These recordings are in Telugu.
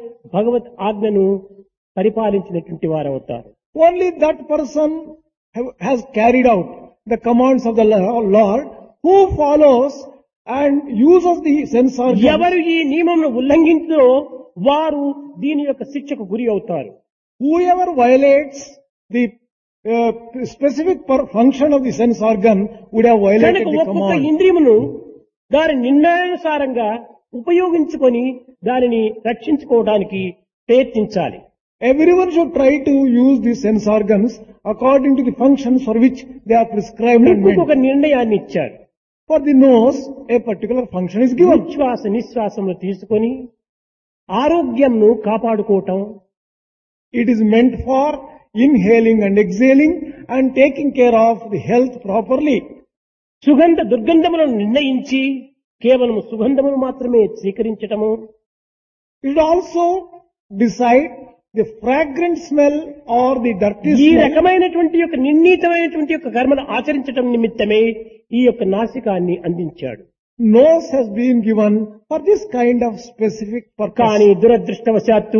భగవత్ ఆజ్ఞను పరిపాలించినటువంటి వారవుతారు Only that person have- has carried out the commands of the Lo- Lord who follows and uses the sense organs. ఎవరు ఈ నియమంను ఉల్లంఘించో వారు దీని యొక్క శిక్షకు గురి అవుతారు Whoever violates the uh, specific per- function of the sense organ would have violated కనుక the ఒక్కొక్క command. ఇంద్రియమును దాని నిర్ణయానుసారంగా ఉపయోగించుకొని దానిని రక్షించుకోవడానికి ప్రయత్నించాలి Everyone should try to use the sense organs according to the functions for which they are prescribed and ముక్కుకు ఒక meant. నిర్ణయాన్ని ఇచ్చాడు For the nose, a particular function is given. ఉచ్ఛ్వాస నిశ్వాసములు తీసుకొని ఆరోగ్యంను కాపాడుకోవటం It is meant for inhaling and exhaling and taking care of the health properly. సుగంధ దుర్గంధములను నిర్ణయించి కేవలం సుగంధమును మాత్రమే స్వీకరించటము It should also decide the fragrant smell or the dirty ఈ smell. రకమైనటువంటి యొక్క నిర్ణీతమైనటువంటి యొక్క కర్మను ఆచరించటం నిమిత్తమే ఈ యొక్క నాసికాన్ని అందించాడు Nose has been given for this kind of specific కానీ purpose. దురదృష్టవశాత్తు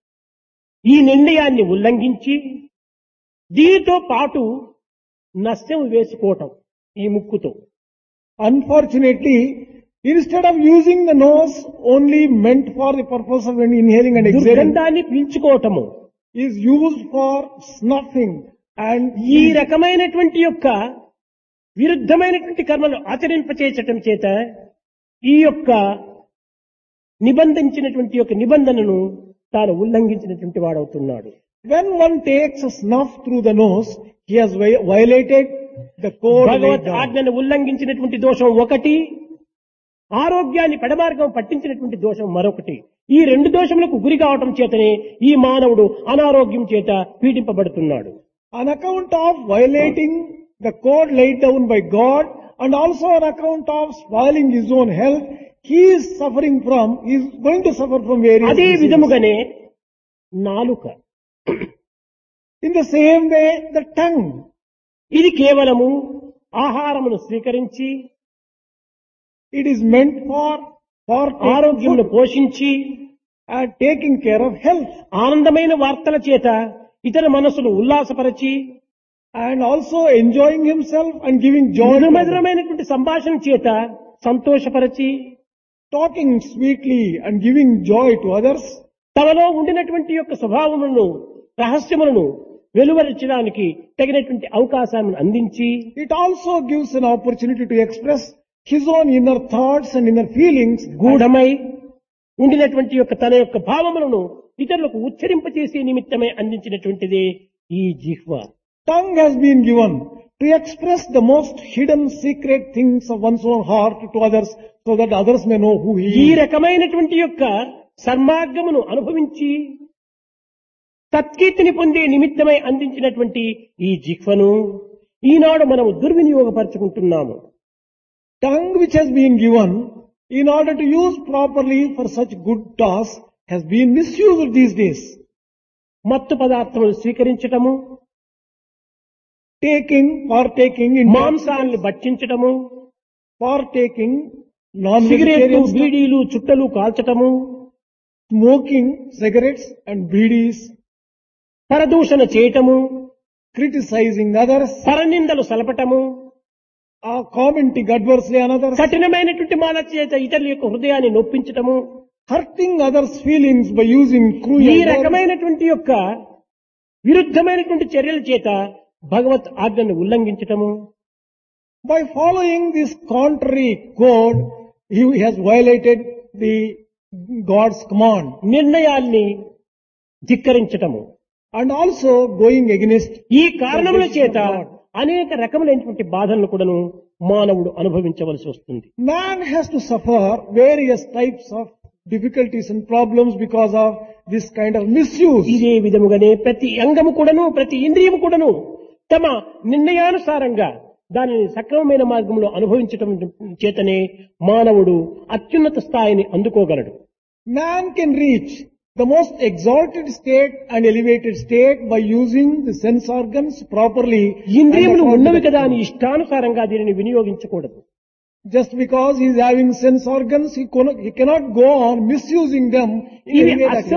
ఈ నిర్ణయాన్ని ఉల్లంఘించి దీనితో పాటు నష్టం వేసుకోవటం ఈ ముక్కుతో Unfortunately, instead of using the nose only meant for the purpose of inhaling and exhaling, దుర్గంధాన్ని పీల్చుకోవటము is used for snuffing and ఈ రకమైనటువంటి యొక్క విరుద్ధమైనటువంటి కర్మలు ఆచరింపచేయటం చేత ఈ యొక్క నిబంధించినటువంటి యొక్క నిబంధనను తాను ఉల్లంఘించినటువంటి వాడవుతున్నాడు when one takes a snuff through the nose, he has vi- violated the code laid Bhagwat down. ఆజ్ఞను ఉల్లంఘించినటువంటి దోషం ఒకటి ఆరోగ్యాన్ని పెడమార్గం పట్టించినటువంటి దోషం మరొకటి ఈ రెండు దోషములకు గురి కావటం చేతనే ఈ మానవుడు అనారోగ్యం చేత పీడింపబడుతున్నాడు On account of violating the code laid down by God and also on account of spoiling his own health, he is suffering from, he is going to suffer from various అదే diseases. విధముగానే నాలుక In the same way, the tongue, ఇది కేవలము ఆహారమును స్వీకరించి it is meant for, for taking ఆరోగ్యమును food పోషించి and taking care of health ఆనందమైన వార్తల చేత ఇతర మనసును ఉల్లాసపరచి and also enjoying himself and giving joy to others. మధురమైనటువంటి సంభాషణ చేత సంతోషపరచి talking sweetly and giving joy to others తనలో ఉండినటువంటి యొక్క స్వభావములను రహస్యములను వెలువరించడానికి తగినటువంటి అవకాశాన్ని అందించి It also gives an opportunity to express his own inner thoughts and inner feelings. గూఢమై ఉండినటువంటి యొక్క తన యొక్క భావములను ఇతరులకు ఉచ్చరింపచేసే నిమిత్తమై అందించినటువంటిదే ఈ జిహ్వ Tongue has been given to express the most hidden secret things of one's own heart to others so that others may know who he ఈ is. రకమైనటువంటి యొక్క సన్మార్గమును అనుభవించి సత్కీర్తిని పొందే నిమిత్తమై అందించినటువంటి ఈ జిహ్వను ఈనాడు మనము దుర్వినియోగపరుచుకుంటున్నాము Tongue which has been given in order to use properly for such good tasks has been misused these days. మత్తు పదార్థములు స్వీకరించటము Taking, partaking in మాంసాన్ని భక్షించటము partaking, సిగరెట్లు non-vegetarian stuff, బీడీలు చుట్టలు కాల్చటము smoking cigarettes and bidis, పరదూషణ చేయటము criticizing others, పరనిందలు సలపటము uh, commenting adversely on others, కఠినమైనటువంటి మాట చేత ఇతరుల యొక్క హృదయాన్ని నొప్పించటము hurting others' feelings by using ఈ cruel words. రకమైనటువంటి యొక్క విరుద్ధమైనటువంటి చర్యల చేత భగవత్ ఆజ్ఞను ఉల్లంఘించటము By following this contrary code, he has violated the God's command నిర్ణయాల్ని ధిక్కరించటము and also going against ఈ కారణముల చేత అనేక రకములైనటువంటి బాధలను కూడాను మానవుడు అనుభవించవలసి వస్తుంది Man has to suffer various types of difficulties and problems because of this kind of misuse. ఇదే విధముగానే ప్రతి అంగము కూడాను ప్రతి ఇంద్రియము కూడాను తమ నిర్ణయానుసారంగా దానిని సక్రమమైన మార్గంలో అనుభవించటం చేతనే మానవుడు అత్యున్నత స్థాయిని అందుకోగలడు Man can reach the most exalted state and elevated state by using the sense organs properly. and ఇంద్రియములు according ఉన్నవి to- కదా అని ఇష్టానుసారంగా దీనిని వినియోగించకూడదు Just because he is having sense organs, he cannot, he cannot go on misusing them in ఇవి any way that he